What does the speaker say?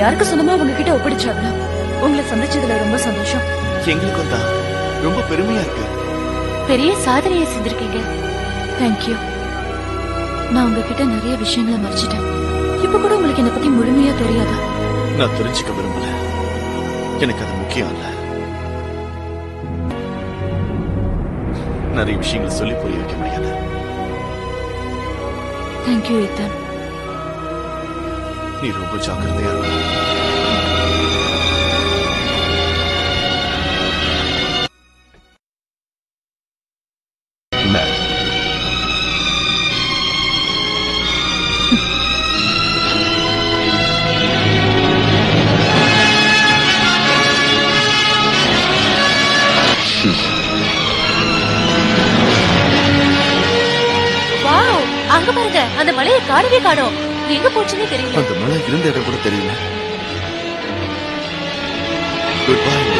யாருக்கு சொந்தமா உங்ககிட்ட ஒப்படைச்சாகணும் உங்களை சந்திச்சதுல ரொம்ப சந்தோஷம் எங்களுக்கும் தான் ரொம்ப பெருமையா இருக்கு பெரிய சாதனையை செஞ்சிருக்கீங்க தேங்க்யூ நான் உங்ககிட்ட நிறைய விஷயங்களை மறைச்சிட்டேன் இப்ப கூட உங்களுக்கு என்ன பத்தி முழுமையா தெரியாதா நான் தெரிஞ்சுக்க விரும்பல எனக்கு அது முக்கியம் இல்ல நிறைய விஷயங்களை சொல்லி புரிய வைக்க முடியாது தேங்க்யூ இத்தன் நீ ரொம்ப ஜாக்கிரதையா இருக்கணும். Matt. வாவ் அங்க பாருங்க அந்த மலையை காணவே காணோம் எங்க போச்சுன்னே தெரியல அந்த மலை இருந்த இடம் கூட தெரியல குட் பை